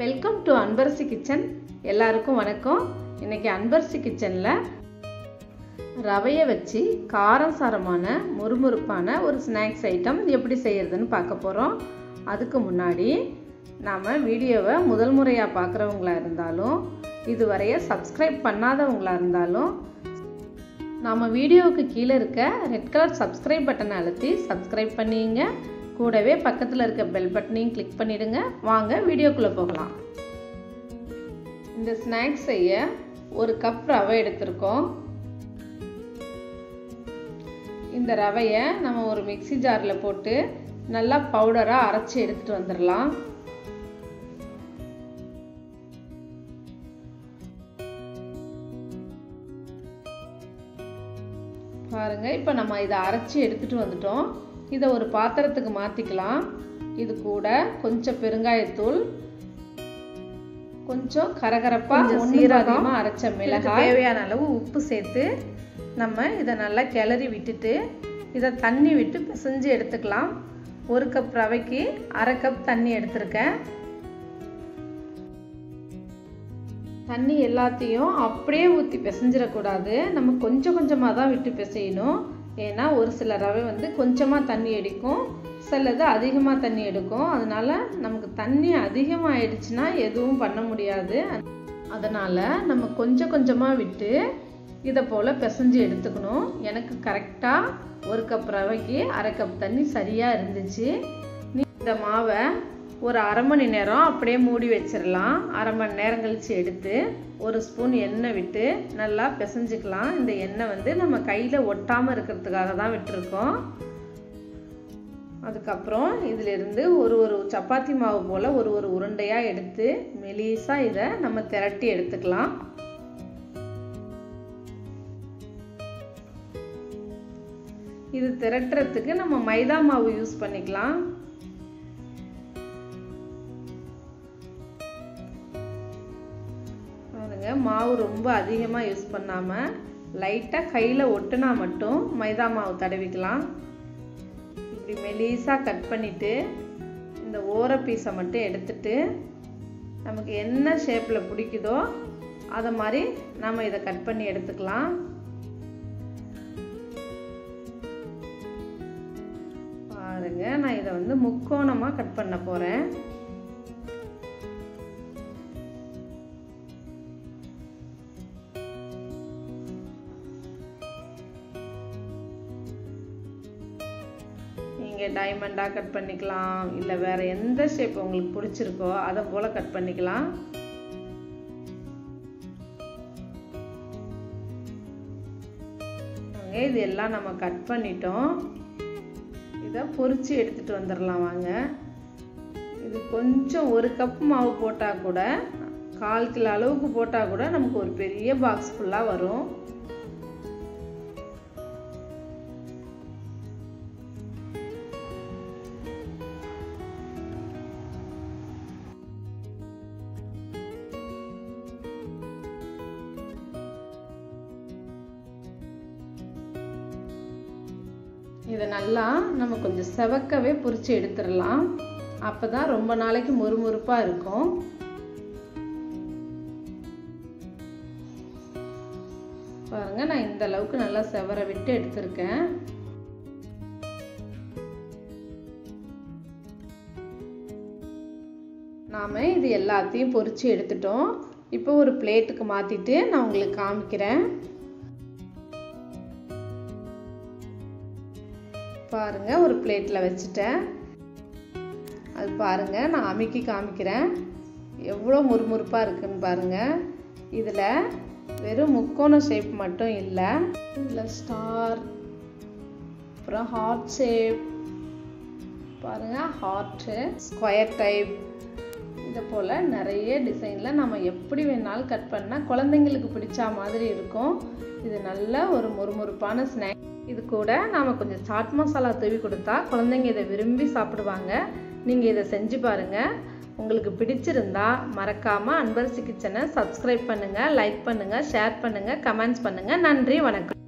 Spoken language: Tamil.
வெல்கம் டு அன்பரசி கிச்சன் எல்லாருக்கும் வணக்கம் இன்னைக்கு அன்பரசி கிச்சனில் ரவையை வச்சு காரம் சாரமான முறுமுறுப்பான ஒரு ஸ்நாக்ஸ் ஐட்டம் எப்படி செய்யறதுன்னு பார்க்க போகிறோம் அதுக்கு முன்னாடி நாம் வீடியோவை முதல் முறையாக பார்க்குறவங்களா இருந்தாலும் இதுவரைய சப்ஸ்கிரைப் பண்ணாதவங்களா இருந்தாலும் நாம் வீடியோவுக்கு கீழே இருக்க ரெட் கலர் சப்ஸ்கிரைப் பட்டனை அழுத்தி சப்ஸ்கிரைப் பண்ணிங்க கூடவே பக்கத்தில் இருக்க பெல் பட்டனையும் கிளிக் பண்ணிடுங்க வாங்க வீடியோக்குள்ளே போகலாம் இந்த ஸ்நாக்ஸ் செய்ய ஒரு கப் ரவை எடுத்திருக்கோம் இந்த ரவையை நம்ம ஒரு மிக்சி ஜாரில் போட்டு நல்லா பவுடராக அரைச்சி எடுத்துகிட்டு வந்துடலாம் பாருங்க இப்போ நம்ம இதை அரைச்சி எடுத்துட்டு வந்துட்டோம் இதை ஒரு பாத்திரத்துக்கு மாற்றிக்கலாம் இது கூட கொஞ்சம் பெருங்காயத்தூள் கொஞ்சம் கரகரப்பாக சீரகமாக அரைச்ச மிளகாய் தேவையான அளவு உப்பு சேர்த்து நம்ம இதை நல்லா கிளறி விட்டுட்டு இதை தண்ணி விட்டு பிசைஞ்சு எடுத்துக்கலாம் ஒரு கப் ரவைக்கு அரை கப் தண்ணி எடுத்திருக்கேன் தண்ணி எல்லாத்தையும் அப்படியே ஊற்றி பிசைஞ்சிடக்கூடாது நம்ம கொஞ்சம் கொஞ்சமாக தான் விட்டு பிசையணும் ஏன்னா ஒரு சில ரவை வந்து கொஞ்சமாக தண்ணி அடிக்கும் சிலது அதிகமாக தண்ணி எடுக்கும் அதனால நமக்கு தண்ணி அதிகமாக ஆயிடுச்சுன்னா எதுவும் பண்ண முடியாது அதனால் நம்ம கொஞ்சம் கொஞ்சமாக விட்டு இதை போல் பிசைஞ்சு எடுத்துக்கணும் எனக்கு கரெக்டாக ஒரு கப் ரவைக்கு அரை கப் தண்ணி சரியாக இருந்துச்சு நீ இந்த மாவை ஒரு அரை மணி நேரம் அப்படியே மூடி வச்சிடலாம் அரை மணி நேரம் கழித்து எடுத்து ஒரு ஸ்பூன் எண்ணெய் விட்டு நல்லா பிசைஞ்சுக்கலாம் இந்த எண்ணெய் வந்து நம்ம கையில் ஒட்டாமல் இருக்கிறதுக்காக தான் விட்டுருக்கோம் அதுக்கப்புறம் இதிலிருந்து ஒரு ஒரு சப்பாத்தி மாவு போல் ஒரு ஒரு உருண்டையாக எடுத்து மெலிசாக இதை நம்ம திரட்டி எடுத்துக்கலாம் இது திரட்டுறதுக்கு நம்ம மைதா மாவு யூஸ் பண்ணிக்கலாம் பாருங்க மாவு ரொம்ப அதிகமாக யூஸ் பண்ணாமல் லைட்டாக கையில் ஒட்டுனா மட்டும் மைதா மாவு தடவிக்கலாம் இப்படி மெலீஸாக கட் பண்ணிவிட்டு இந்த ஓர பீஸை மட்டும் எடுத்துட்டு நமக்கு என்ன ஷேப்பில் பிடிக்குதோ அதை மாதிரி நம்ம இதை கட் பண்ணி எடுத்துக்கலாம் பாருங்க நான் இதை வந்து முக்கோணமாக கட் பண்ண போகிறேன் நீங்கள் டைமண்டாக கட் பண்ணிக்கலாம் இல்லை வேறு எந்த ஷேப் உங்களுக்கு பிடிச்சிருக்கோ அதை போல் கட் பண்ணிக்கலாம் இது எல்லாம் நம்ம கட் பண்ணிட்டோம் இதை பொறிச்சு எடுத்துகிட்டு வந்துடலாம் வாங்க இது கொஞ்சம் ஒரு கப் மாவு போட்டால் கூட கால் கிலோ அளவுக்கு போட்டால் கூட நமக்கு ஒரு பெரிய பாக்ஸ் ஃபுல்லாக வரும் இதை நல்லா நம்ம கொஞ்சம் செவக்கவே பொரிச்சு எடுத்துடலாம் அப்போ தான் ரொம்ப நாளைக்கு முறுமுறுப்பாக இருக்கும் பாருங்க நான் இந்த அளவுக்கு நல்லா செவர விட்டு எடுத்திருக்கேன் நாம் இது எல்லாத்தையும் பொரிச்சு எடுத்துட்டோம் இப்போ ஒரு பிளேட்டுக்கு மாற்றிட்டு நான் உங்களுக்கு காமிக்கிறேன் பாருங்க ஒரு பிளேட்டில் வச்சுட்டேன் அது பாருங்க நான் அமுக்கி காமிக்கிறேன் எவ்வளோ முறுமுறுப்பாக இருக்குன்னு பாருங்க இதில் வெறும் முக்கோண ஷேப் மட்டும் இல்லை இதில் ஸ்டார் அப்புறம் ஹார்ட் ஷேப் பாருங்க ஹார்ட்டு ஸ்கொயர் டைப் இதை போல் நிறைய டிசைனில் நம்ம எப்படி வேணாலும் கட் பண்ணால் குழந்தைங்களுக்கு பிடிச்ச மாதிரி இருக்கும் இது நல்ல ஒரு முறுமுறுப்பான ஸ்நாக் இது கூட நாம் கொஞ்சம் சாட் மசாலா தூவி கொடுத்தா குழந்தைங்க இதை விரும்பி சாப்பிடுவாங்க நீங்கள் இதை செஞ்சு பாருங்கள் உங்களுக்கு பிடிச்சிருந்தா மறக்காமல் அன்பரசி கிச்சனை சப்ஸ்கிரைப் பண்ணுங்கள் லைக் பண்ணுங்கள் ஷேர் பண்ணுங்கள் கமெண்ட்ஸ் பண்ணுங்கள் நன்றி வணக்கம்